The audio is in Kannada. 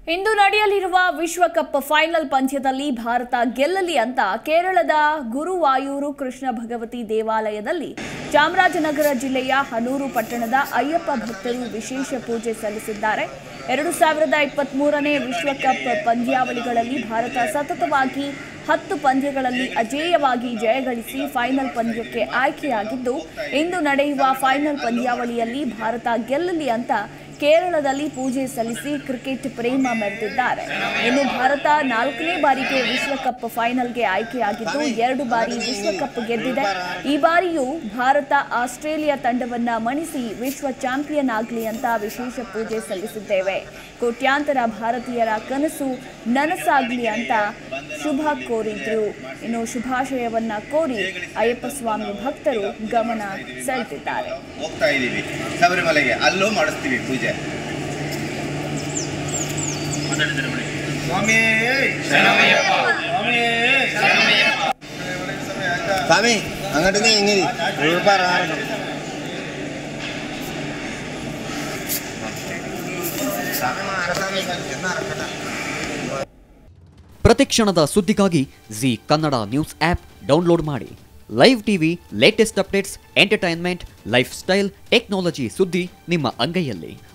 ಇಂದು ನಡೆಯಲಿರುವ ವಿಶ್ವಕಪ್ ಫೈನಲ್ ಪಂದ್ಯದಲ್ಲಿ ಭಾರತ ಗೆಲ್ಲಲಿ ಅಂತ ಕೇರಳದ ಗುರುವಾಯೂರು ಕೃಷ್ಣ ಭಗವತಿ ದೇವಾಲಯದಲ್ಲಿ ಚಾಮರಾಜನಗರ ಜಿಲ್ಲೆಯ ಹನೂರು ಪಟ್ಟಣದ ಅಯ್ಯಪ್ಪ ಭಕ್ತರು ವಿಶೇಷ ಪೂಜೆ ಸಲ್ಲಿಸಿದ್ದಾರೆ ಎರಡು ಸಾವಿರದ ಇಪ್ಪತ್ಮೂರನೇ ವಿಶ್ವಕಪ್ ಪಂದ್ಯಾವಳಿಗಳಲ್ಲಿ ಭಾರತ ಸತತವಾಗಿ ಹತ್ತು ಪಂದ್ಯಗಳಲ್ಲಿ ಅಜೇಯವಾಗಿ ಜಯಗಳಿಸಿ ಫೈನಲ್ ಪಂದ್ಯಕ್ಕೆ ಆಯ್ಕೆಯಾಗಿದ್ದು ಇಂದು ನಡೆಯುವ ಫೈನಲ್ ಪಂದ್ಯಾವಳಿಯಲ್ಲಿ ಭಾರತ ಗೆಲ್ಲಲಿ ಅಂತ ಕೇರಳದಲ್ಲಿ ಪೂಜೆ ಸಲ್ಲಿಸಿ ಕ್ರಿಕೆಟ್ ಪ್ರೇಮ ಮೆರೆದಿದ್ದಾರೆ ಇನ್ನು ಭಾರತ ನಾಲ್ಕನೇ ಬಾರಿಗೆ ವಿಶ್ವಕಪ್ ಫೈನಲ್ಗೆ ಆಯ್ಕೆಯಾಗಿದ್ದು ಎರಡು ಬಾರಿ ವಿಶ್ವಕಪ್ ಗೆದ್ದಿದೆ ಈ ಬಾರಿಯೂ ಭಾರತ ಆಸ್ಟ್ರೇಲಿಯಾ ತಂಡವನ್ನ ಮಣಿಸಿ ವಿಶ್ವ ಚಾಂಪಿಯನ್ ಆಗಲಿ ಅಂತ ವಿಶೇಷ ಪೂಜೆ ಸಲ್ಲಿಸಿದ್ದೇವೆ ಕೋಟ್ಯಾಂತರ ಭಾರತೀಯರ ಕನಸು ನನಸಾಗ್ಲಿ ಅಂತ ಶುಭ ಕೋರಿದ್ರು ಇನ್ನು ಶುಭಾಶಯವನ್ನ ಕೋರಿ ಅಯ್ಯಪ್ಪ ಸ್ವಾಮಿ ಭಕ್ತರು ಗಮನ ಸೆಳೆದಿದ್ದಾರೆ ಹೋಗ್ತಾ ಇದೀವಿ ಶಬರಿಮಲೆಗೆ ಅಲ್ಲೂ ಮಾಡಿಸ್ತೀವಿ ಪೂಜೆ ಸ್ವಾಮಿ ಸ್ವಾಮಿ അങ്ങോട്ട് നീങ്ങി ಪ್ರತಿಕ್ಷಣದ ಸುದ್ದಿಗಾಗಿ Zee Kannada news app download ಮಾಡಿ live TV latest updates entertainment lifestyle technology ಸುದ್ದಿ ನಿಮ್ಮ ಅಂಗೈಯಲ್ಲಿ